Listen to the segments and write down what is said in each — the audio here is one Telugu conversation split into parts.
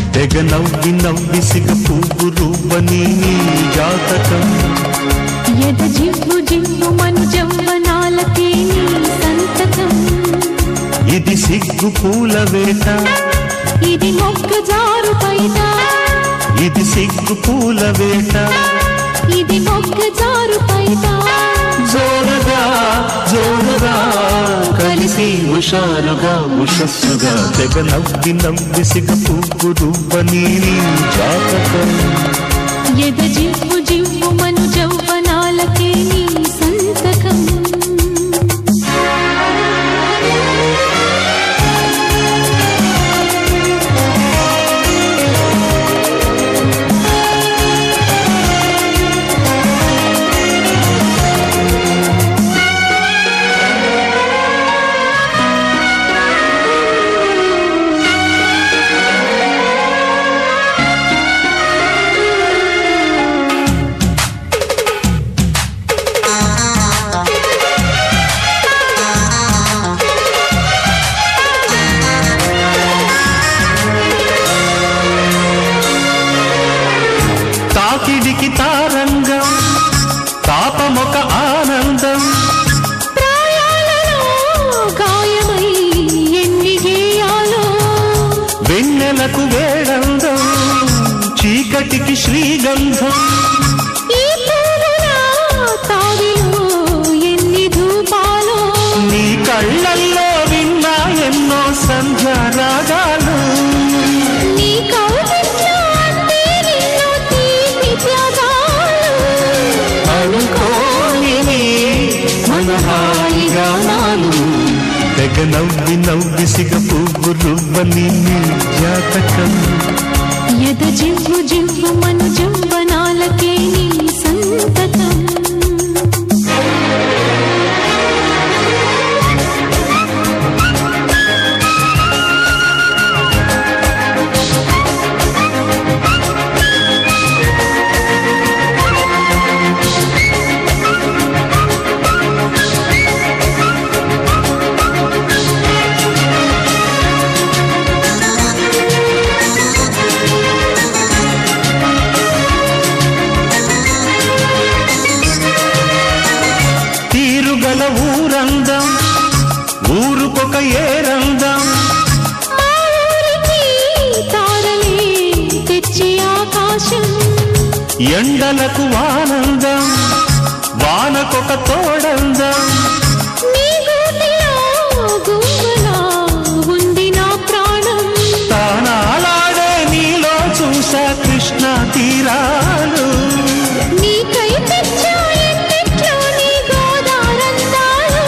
తెగ నవ్వి నవ్వి సిగ పువ్వు రూపని నీ జాతకం ఎద జివ్వు జివ్వు మను జవ్వనాలకే నీ సంతకం ఇది సిగ్గు పూల వేట ఇది మొక్క జారు పైట ఇది సిగ్గు పూల వేట ఇది మొక్క జారు పైట జోరుగా జోరుగా కలిసి హుషారుగా ఉషస్సుగా తెగ నవ్వి నవ్వి సిగ పువ్వు రూపని నీ జాతకం ఎద జివ్వు జివ్వు మను జవ్వనాలకే నీ సంతకం తాకిడికి తారంగం తాపమొక ఆనందం ప్రాయాలలో గాయమై ఎన్ని గేయాలో వెన్నెలకు వేడందం చీకటికి శ్రీగంధం ఈ పూల తావిలో ఎన్ని ధూపాలో నీ కళ్ళల్లో విన్నా ఎన్నో సంధ్య రాగాలు నీ కౌగిట్లో అందే నిన్ను తీపి త్యాగాలు. అనుకోని మన హాయి గానాలు తెగ నవ్వి నవ్వి సిగ పువ్వు రువ్వని నీ జాతకం ఎద జివ్వు జివ్వు మను జవ్వనాలకే నీ సంతకం తీరుగల ఊరందం ఊరుకొక ఏరందం మా ఊరికి తారలే తెచ్చి ఆకాశం ఎండలకు ఆనందం వానకొక తోడందం నీ గూటిలో గువ్వలా ఉంది నా ప్రాణం తానాలాడే నీలో చూసా కృష్ణ తీరాలు నీకై తెచ్చా ఎన్నిట్లో నీ గోదారందాలు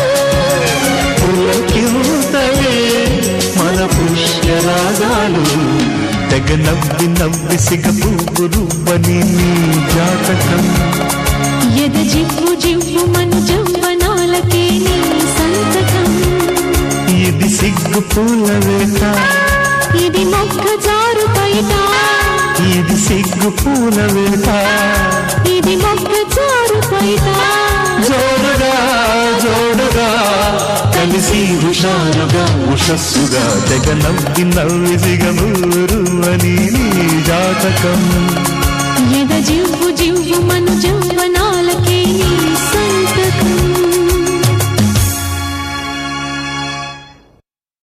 పులకింతవే మన పుష్యరాగాలు తెగ నవ్వి నవ్వి సిగ పువ్వు రూపని నీ జాతకం ఎద జివ్వు జివ్వు మను జవ్వనాలకే నీ సంతకం ఇది సిగ్గు పూల వేట ఇది మొక్క జారు పైట ఇది సిగ్గు పూల వేట ఇది మొక్క జారు పైట జోరుగా జోడుగా కలిసి హుషారుగా ఉషస్సుగా తెగ నవ్వి నవ్వి సిగమూరు అని నీ జాతకం ఎద జివ్వు జివ్వు మను జవ్వ